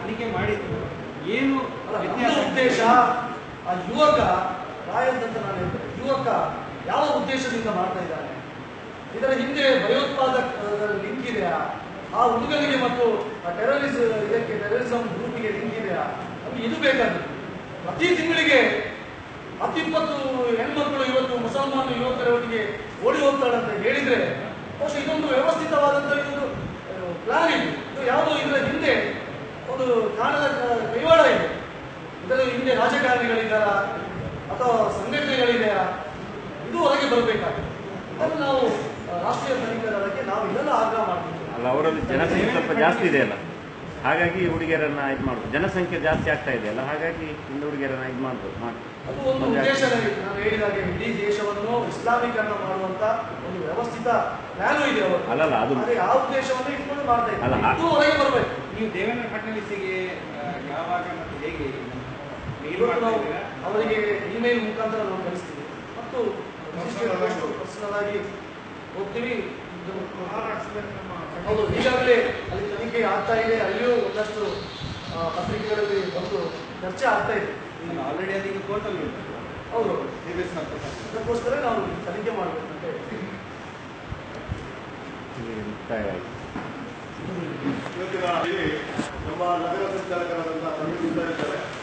ತನಿಖೆ ಮಾಡಿದ್ರು ಏನು ಅಲ್ಲ, ನನ್ನ ವ್ಯತ್ಯಾಸ ಉದ್ದೇಶ ಆ ಯುವಕ ರಾಯತ್ ಅಂತ ನಾನು ಹೇಳ್ತೇನೆ ಯುವಕ ಯಾವ ಉದ್ದೇಶದಿಂದ ಮಾಡ್ತಾ ಇದ್ದಾನೆ ಇದರ ಹಿಂದೆ ಭಯೋತ್ಪಾದಕ ಲಿಂಕ್ ಇದೆಯಾ ಆ ಹುಡುಗನಿಗೆ ಮತ್ತು ಟೆರರಿಸ್ ಇದಕ್ಕೆ ಟೆರರಿಸಂ ಗ್ರೂಪಿಗೆ ಲಿಂಕ್ ಇದೆಯಾ ಅದು ಇದು ಬೇಕಾಗಿತ್ತು ಪ್ರತಿ ತಿಂಗಳಿಗೆ ಹತ್ತಿಪ್ಪತ್ತು ಹೆಣ್ಮಕ್ಳು ಇವತ್ತು ಮುಸಲ್ಮಾನ ಯುವಕರ ಒಟ್ಟಿಗೆ ಓಡಿ ಹೋಗ್ತಾಳೆ ಅಂತ ಹೇಳಿದ್ರೆ ಬಹುಶಃ ಇದೊಂದು ವ್ಯವಸ್ಥಿತವಾದಂತ ಇದೊಂದು ಪ್ಲಾನ್ ಇದು ಇದು ಯಾವುದೋ ಇದರ ಹಿಂದೆ ಒಂದು ಕಾಣದ ಕೈವಾಡ ಇದೆ ಇದರ ಹಿಂದೆ ರಾಜಕಾರಣಿಗಳಿದ್ದಾರಾ ಅಥವಾ ಸಂಘಟನೆಗಳಿದೆಯಾ ಇದು ಹೊರಗೆ ಬರಬೇಕಾಗಿದೆ ಇದನ್ನು ನಾವು ಆ, ರಾಷ್ಟ್ರೀಯ ತನಿಖಾ ದಳಕ್ಕೆ ನಾವು ಇದೆಲ್ಲ ಆಗ್ರಹ ಮಾಡ್ತೀವಿ ಅಲ್ಲ ಅವರಲ್ಲಿ ಜನಸಂಖ್ಯೆ ಸ್ವಲ್ಪ ಜಾಸ್ತಿ ಇದೆ ಅಲ್ಲ ಹಾಗಾಗಿ ಹುಡುಗಿಯರನ್ನ ಇದು ಮಾಡ್ಬೋದು ಜನಸಂಖ್ಯೆ ಜಾಸ್ತಿ ಆಗ್ತಾ ಇದೆ ಅಲ್ಲ ಹಾಗಾಗಿ ಹಿಂದೆ ಹುಡುಗಿಯರನ್ನ ಇದು ಮಾಡ್ಬೋದು ಮಾಡಿ ಅದು ಒಂದು ಉದ್ದೇಶ ನಾನು ಹೇಳಿದಾಗೆ ಇಡೀ ದೇಶವನ್ನು ಇಸ್ಲಾಮೀಕರಣ ಮಾಡುವಂತ ಒಂದು ವ್ಯವಸ್ಥಿತ ಪ್ಲಾನು ಇದೆ ಅವರು ಅಲ್ಲಲ್ಲ, ಅದು- ಅದೇ ಆ ಉದ್ದೇಶವನ್ನು ಇಟ್ಕೊಂಡು ಮಾಡ್ತಾ ಅಲ್ಲ, ಇದ್ದಾರೆ ಆ- ಇದು ಹೊರಗೆ ಬರಬೇಕು ನೀವು ದೇವೇಂದ್ರ ಫಡ್ನವೀಸಿಗೆ ಆ, ಯಾವಾಗ ಮತ್ತು ಹೇಗೆ ಮೇಲ್ ಇವತ್ತು ಮಾಡ್ತಾ ನಾವು ಇದ್ದೀರಾ? ಅವರಿಗೆ ಇಮೇಲ್ ಮುಖಾಂತರ ನಾವು ಕಳಿಸ್ತೀವಿ ಮತ್ತು ಪರ್ಸನಲ್ ಆಗಿ ಹೋಗ್ತೀವಿ ಇದು ಹೌದು ಈಗಾಗಲೇ ಅಲ್ಲಿ ತನಿಖೆ ಆಗ್ತಾ ಇದೆ ಅಲ್ಲಿಯೂ ಒಂದಷ್ಟು ಆ, ಪತ್ರಿಕೆಗಳಲ್ಲಿ ಒಂದು ಚರ್ಚೆ ಆಗ್ತಾ ಇದೆ ಆಲ್ರೆಡಿ ಅದೀಗ ಕೋರ್ಟಲ್ಲಿ ಉಂಟು ಹೌದು CBS ನ ಪ್ರಕಾರ. ಅದಕ್ಕೋಸ್ಕರ ನಾವು ತನಿಖೆ ಮಾಡಬೇಕಂತ ಹೇಳಿ ಇಲ್ಲಿ ಮುಕ್ತಾಯ ಆಯ್ತು ಇವತ್ತಿನ ಇಲ್ಲಿ ನಮ್ಮ ನಗರ ಸಂಚಾಲಕರಾದಂತಹ ಪ್ರವೀಣ್ ಗುಪ್ತಾ ಇದ್ದಾರೆ